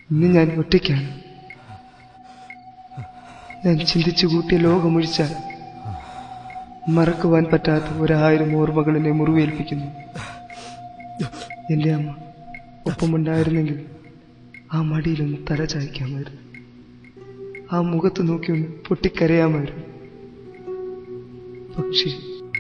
ഇന്ന് ഞാൻ ഒറ്റയ്ക്കാണ് ഞാൻ ചിന്തിച്ചു കൂട്ടിയ ലോകമൊഴിച്ചാൽ മറക്കുവാൻ പറ്റാത്ത ഒരായിരം ഓർമ്മകൾ എന്നെ മുറിവേൽപ്പിക്കുന്നു എന്റെ അമ്മ ഒപ്പമുണ്ടായിരുന്നെങ്കിൽ ആ മടിയിലൊന്ന് തല ചായ്ക്കാമായിരുന്നു ആ മുഖത്ത് നോക്കി ഒന്ന് പൊട്ടിക്കരയാമായിരുന്നു പക്ഷേ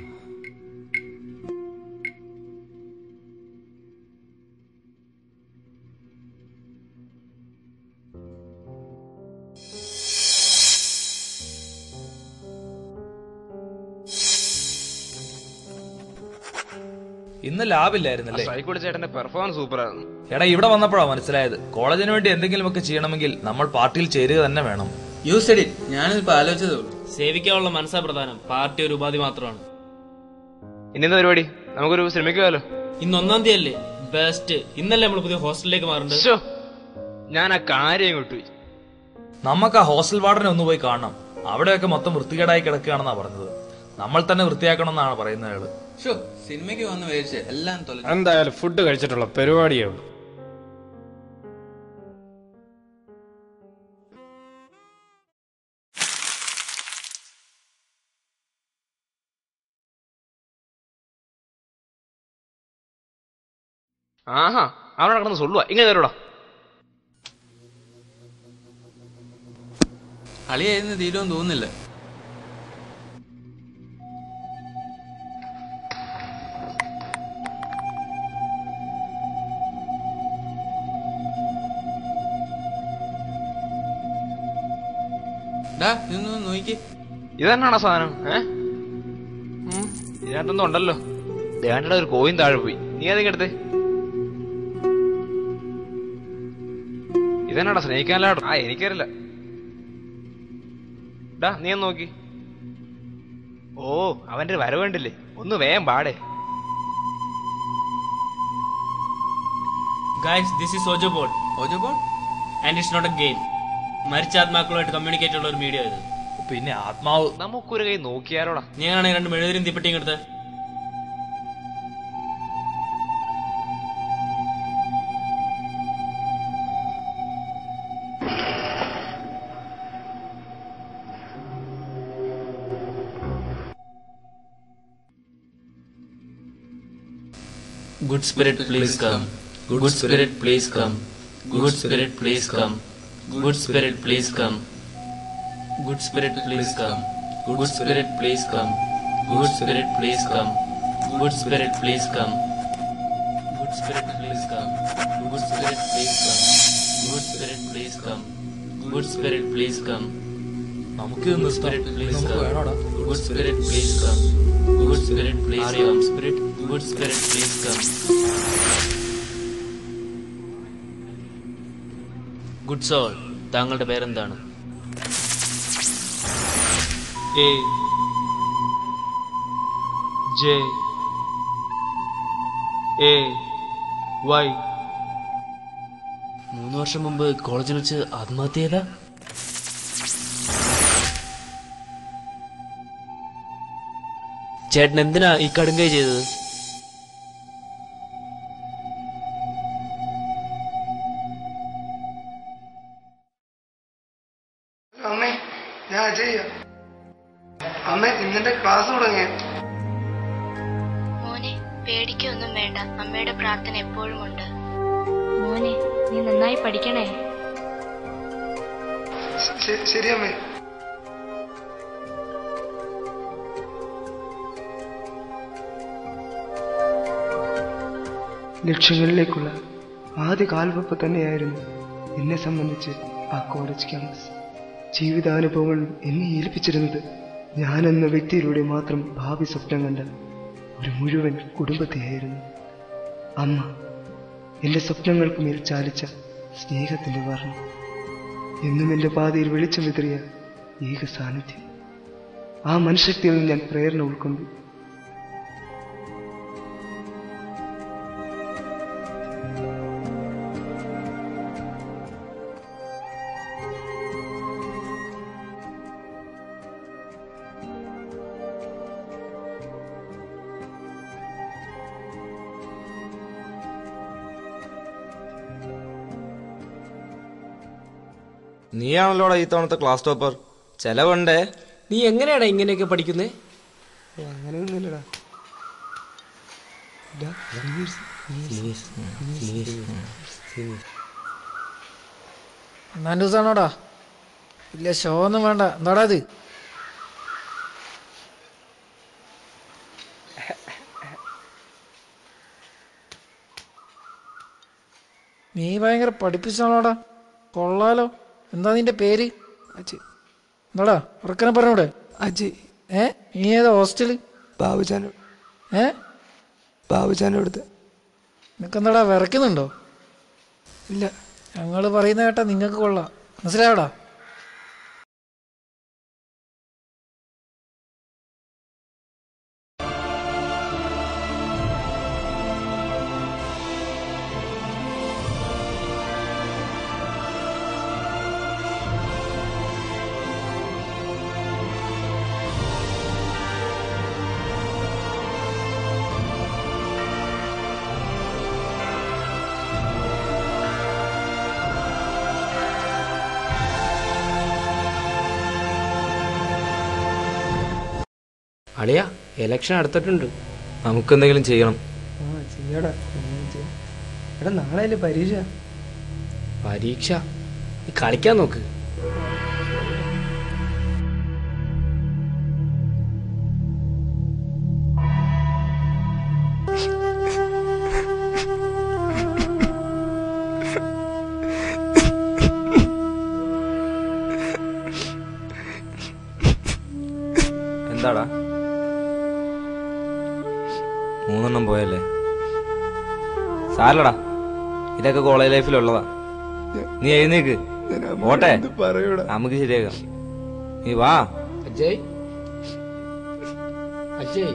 ഇന്ന് ലാബില്ലായിരുന്നല്ലേ സൈക്കോളി ചേട്ടന്റെ പെർഫോമൻസ് സൂപ്പറായിരുന്നു എടാ ഇവിടെ വന്നപ്പോഴാ മനസ്സിലായത് കോളേജിന് വേണ്ടി എന്തെങ്കിലുമൊക്കെ ചെയ്യണമെങ്കിൽ നമ്മൾ പാർട്ടിയിൽ ചേരുക തന്നെ വേണം യു സെഡ് ഇറ്റ് ഞാനിപ്പോ ആലോചിച്ചതേ ഉള്ളൂ സേവിക്കാനുള്ള മനസ്സാ പ്രധാനം പാർട്ടി ഒരു ഉപാധി മാത്രമാണ് ഇനി എന്താ പരിപാടി നമുക്കൊരു ശ്രമിക്കുമല്ലോ ഇന്ന് ഒന്നാം തീയതി അല്ലേ ബെസ്റ്റ് ഇന്നല്ലേ നമ്മൾ പുതിയ ഹോസ്റ്റലിലേക്ക് മാറേണ്ടത് ശ്ശോ, ഞാൻ ആ കാര്യം വിട്ടു നമുക്ക് ആ ഹോസ്റ്റൽ വാർഡനെ ഒന്ന് പോയി കാണണം അവിടെയൊക്കെ മൊത്തം വൃത്തികേടായി കിടക്കുകയാണെന്നാ പറഞ്ഞത് നമ്മൾ തന്നെ വൃത്തിയാക്കണം എന്നാണ് പറയുന്നത് അയാള് ഷോ സിനിമയ്ക്ക് വന്ന് മേടിച്ച് എല്ലാം തൊലച്ചു എന്തായാലും ഫുഡ് കഴിച്ചിട്ടുള്ള പരിപാടിയേ ഉള്ളൂ ആഹാ അവിടെ കിടന്ന് சொல்லுவா ഇങ്ങനെ തരൂടാ അളിയായിരുന്നു തീരുമെന്ന് തോന്നുന്നില്ല ഡാ ഇതൊന്ന് നോക്കി ഇതന്നാണോ സാധനം ഏ ഉം, ഇതിനകത്തൊന്നും ഉണ്ടല്ലോ ദേവന്റെ ഒരു കോയിൻ താഴെ പോയി നീ അതൊക്കെ എടുത്തേ ഇതന്നാടാ സ്നേഹിക്കാനല്ലാടോ ആ എനിക്കറിയില്ല ഡാ നീ ഒന്ന് നോക്കി ഓ അവന്റെ ഒരു വരവേണ്ടില്ലേ ഒന്ന് വേഗം പാടേ guys this is Ouija board Ouija ball and it's not a game മരിച്ച ആത്മാക്കളുമായിട്ട് കമ്മ്യൂണിക്കേറ്റ് ഉള്ള ഒരു മീഡിയ ഇത് പിന്നെ ആത്മാവ് നമുക്കൊരു കൈ നോക്കിയാലോടാ ഞാനാണെങ്കിൽ രണ്ട് മെഴുതിരും തീപ്പെട്ടിയും എടുത്ത് Good spirit, please come. Good spirit, please come. Good spirit, please come. Good spirit, please come. Good spirit, please come. Good spirit, please come. Good spirit, please come. Good spirit, please come. Good spirit, please come. Good spirit, please come. Good spirit, please come. Good spirit, please come. നമുക്ക് ഇന്ന് Spirit, please നമുക്ക് come. വേണോടാ Good spirit, please come. Good spirit, please come. Spirit, good spirit, please come. Good soul താങ്കളുടെ പേരെന്താണ് A J A Y മൂന്ന് വർഷം മുമ്പ് കോളേജിൽ വെച്ച് ആത്മഹത്യ ചെയ്താ ചേട്ടൻ എന്തിനാ ഈ കടുങ്കൈ ചെയ്തത് അമ്മേ ഞാൻ അജയ്യ അമ്മേ ഇന്നെന്റെ ക്ലാസ് തുടങ്ങിയ മോനെ പേടിക്കൊന്നും വേണ്ട അമ്മയുടെ പ്രാർത്ഥന എപ്പോഴും ഉണ്ട് മോനെ നീ നന്നായി പഠിക്കണേ ശരി അമ്മേ ലക്ഷ്യങ്ങളിലേക്കുള്ള ആദ്യ കാൽവെപ്പ് തന്നെയായിരുന്നു എന്നെ സംബന്ധിച്ച് ആ കോളേജ് ക്യാമ്പസ് ജീവിതാനുഭവങ്ങൾ എന്നെ ഏൽപ്പിച്ചിരുന്നത് ഞാനെന്ന വ്യക്തിയിലൂടെ മാത്രം ഭാവി സ്വപ്നം കണ്ട ഒരു മുഴുവൻ കുടുംബത്തെയായിരുന്നു അമ്മ എന്റെ സ്വപ്നങ്ങൾക്ക് മേൽ ചാലിച്ച സ്നേഹത്തിന്റെ വർണ്ണം എന്നും എന്റെ പാതയിൽ വെളിച്ചം വിതറിയ ഏക സാന്നിധ്യം ആ മനുഷ്യക്തിയിൽ നിന്ന് ഞാൻ പ്രേരണ ഉൾക്കൊണ്ടു നീയാണല്ലോടാ ഈ തവണത്തെ ക്ലാസ് ടോപ്പർ ചെലവുണ്ടേ നീ എങ്ങനെയാടാ ഇങ്ങനെയൊക്കെ പഠിക്കുന്നേ അങ്ങനെയൊന്നുമില്ലടാ ഇതാ, ഒന്നാം ദിവസമാണോടാ ഇല്ല ഷോ ഒന്നും വേണ്ട എന്താടാ ഇത് നീ ഭയങ്കര പഠിപ്പിച്ചാണോടാ കൊള്ളാലോ എന്താ നിന്റെ പേര് എന്താടാ ഉറക്കനെ പറഞ്ഞൂടെ അജയ് ഏ നീ ഏതാ ഹോസ്റ്റല് ബാബുജാനോ ഏ ബാബുജാൻ്റെ അടുത്ത് നിനക്കെന്താടാ വിറയ്ക്കുന്നുണ്ടോ ഇല്ല ഞങ്ങൾ പറയുന്ന കേട്ടാ നിങ്ങൾക്ക് കൊള്ളാം മനസ്സിലായോടാ അളിയ ഇലക്ഷൻ അടുത്തിട്ടുണ്ട് നമുക്കെന്തെങ്കിലും ചെയ്യണം ആ ചെയ്യടാ എന്നാ ചെയ്യാം. എടാ നാളെയല്ലേ പരീക്ഷ പരീക്ഷ നീ കളിക്കാൻ നോക്ക് എന്താടാ മൂന്നെണ്ണം പോയല്ലേ സാരല്ലടാ ഇതൊക്കെ കോളേജ് ലൈഫിലുള്ളതാ നീ എഴുന്നേക്ക് പോട്ടെ നമുക്ക് ശരിയാക്കാം നീ വാ അജയ് അജയ്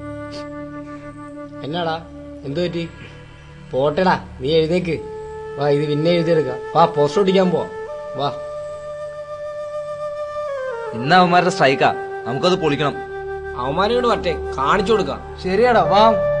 എന്നാടാ എന്തു പറ്റി പോട്ടെടാ നീ എഴുന്നേക്ക് വാ ഇത് പിന്നെ എഴുതിയെടുക്കാം വാ പോസ്റ്റർ ഒട്ടിക്കാൻ പോവാ വാ ഇന്ന് അവന്മാരുടെ സ്ട്രൈക്കാ നമുക്കത് പൊളിക്കണം അവന്മാരോട് വരട്ടെ കാണിച്ചു കൊടുക്കാം ശരിയാടാ വാ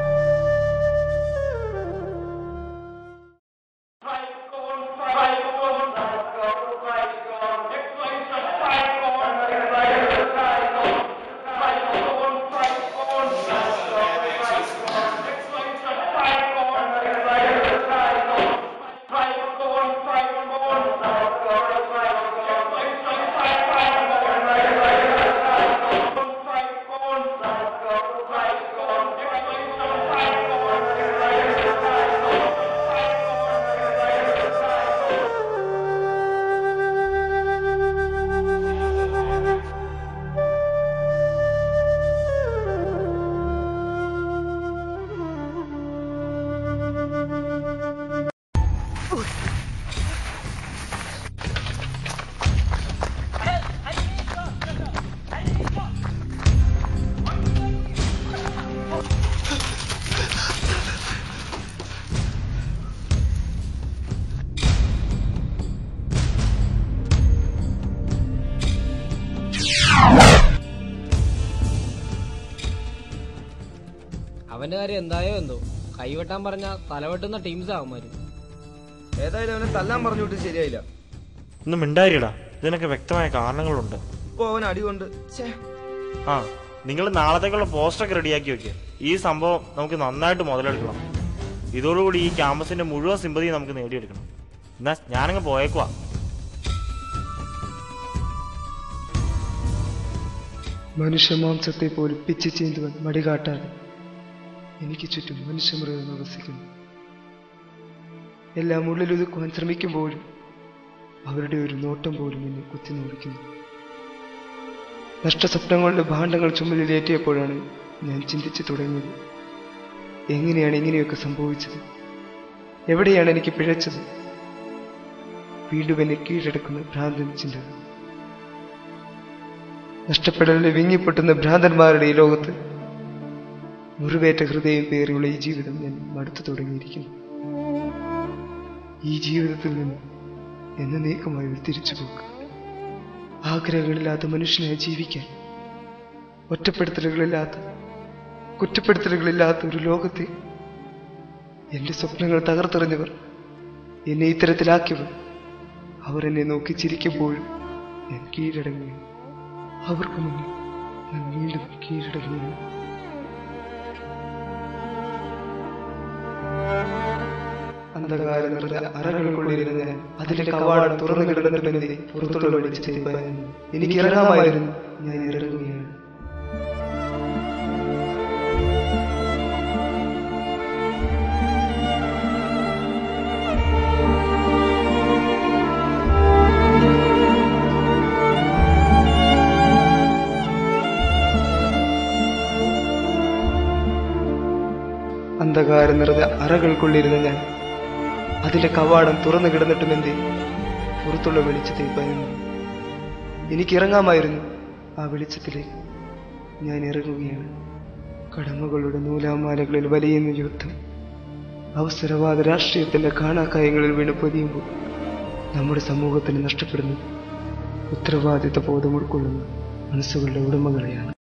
അവന്റെ കാര്യം എന്തായോ എന്തോ കൈവെട്ടാൻ പറഞ്ഞ തലവെട്ടുന്ന ടീംസ് അവന്മാര് ഏതായാലും അവനെ തല്ലാൻ പറഞ്ഞു വിട്ട് ശരിയായില്ല ഒന്ന് മിണ്ടായിരിടാ ഇതിനൊക്കെ വ്യക്തമായ കാരണങ്ങളുണ്ട് ഇപ്പൊ അവൻ അടികൊണ്ട് ഛേ ആ നിങ്ങൾ നാളത്തേക്കുള്ള പോസ്റ്ററൊക്കെ റെഡിയാക്കി വെക്കുക ഈ സംഭവം നമുക്ക് നന്നായിട്ട് മുതലെടുക്കണം ഇതോടുകൂടി ഈ ക്യാമ്പസിന്റെ മുഴുവൻ സിമ്പതി നമുക്ക് നേടിയെടുക്കണം എന്നാ ഞാനങ്ങ് പോയേക്കുവാ മനുഷ്യമാംസത്തെ പോലും പിച്ചു ചീന്തുവാൻ മടികാട്ടാതെ എനിക്ക് ചുറ്റും മനുഷ്യമൃഗങ്ങൾ വസിക്കുന്നു എല്ലാം ഉള്ളിലൊതുക്കുവാൻ ശ്രമിക്കുമ്പോഴും അവരുടെ ഒരു നോട്ടം പോലും എന്നെ കുത്തി നോടിക്കുന്നു നഷ്ടസ്വപ്നങ്ങളുടെ ഭാണ്ഡങ്ങൾ ചുമലിലേറ്റിയപ്പോഴാണ് ഞാൻ ചിന്തിച്ചു തുടങ്ങിയത് എങ്ങനെയാണ് ഇങ്ങനെയൊക്കെ സംഭവിച്ചത് എവിടെയാണ് എനിക്ക് പിഴച്ചത് വീണ്ടും എന്നെ കീഴടക്കുന്ന ഭ്രാന്തൻ ചിന്തകൾ നഷ്ടപ്പെടലിൽ വിങ്ങിപ്പൊട്ടുന്ന ഭ്രാന്തന്മാരുടെ ഈ ലോകത്ത് മുറിവേറ്റ ഹൃദയം പേറിയുള്ള ഈ ജീവിതം ഞാൻ മടുത്തു തുടങ്ങിയിരിക്കുന്നു ഈ ജീവിതത്തിൽ നിന്ന് എന്നേക്കുമായി ഒരു തിരിച്ചുപോക്ക് ആഗ്രഹങ്ങളില്ലാത്ത മനുഷ്യനായി ജീവിക്കാൻ ഒറ്റപ്പെടുത്തലുകളില്ലാത്ത കുറ്റപ്പെടുത്തലുകളില്ലാത്ത ഒരു ലോകത്തെ എന്റെ സ്വപ്നങ്ങൾ തകർത്തെറിഞ്ഞവർ എന്നെ ഇത്തരത്തിലാക്കിയവർ അവർ എന്നെ നോക്കി ചിരിക്കുമ്പോൾ ഞാൻ കീഴടങ്ങി അവർക്ക് മുന്നിൽ ഞാൻ വീണ്ടും കീഴടങ്ങി അന്ധകാരം നിറഞ്ഞ അറകൾക്കുള്ളിരുന്ന് ഞാൻ അതിലെ കവാടം തുറന്നു കിടന്നിട്ടുമെന്നേ പുറത്തുള്ള വെളിച്ചത്തിൽ ഭയന്നു എനിക്ക് ഇറങ്ങാമായിരുന്നു ഞാൻ ഇറങ്ങുകയാണ് അന്ധകാരം നിറഞ്ഞ അറകൾക്കുള്ളിരുന്ന ഞാൻ അതിലെ കവാടം തുറന്നു കിടന്നിട്ടുമെന്തേ പുറത്തുള്ള വെളിച്ചത്തിൽ ഭയന്നു എനിക്ക് ഇറങ്ങാമായിരുന്നു ആ വെളിച്ചത്തിലേക്ക് ഞാൻ ഇറങ്ങുകയാണ് കടമകളുടെ നൂലാമാലകളിൽ വലിയുന്ന യുദ്ധം അവസരവാദ രാഷ്ട്രീയത്തിന്റെ കാണാക്കായങ്ങളിൽ വീണ് പൊതിയുമ്പോൾ നമ്മുടെ സമൂഹത്തിന് നഷ്ടപ്പെടുന്നത് ഉത്തരവാദിത്ത ബോധം ഉൾക്കൊള്ളുന്ന മനസ്സുകളുടെ ഉടമകളെയാണ്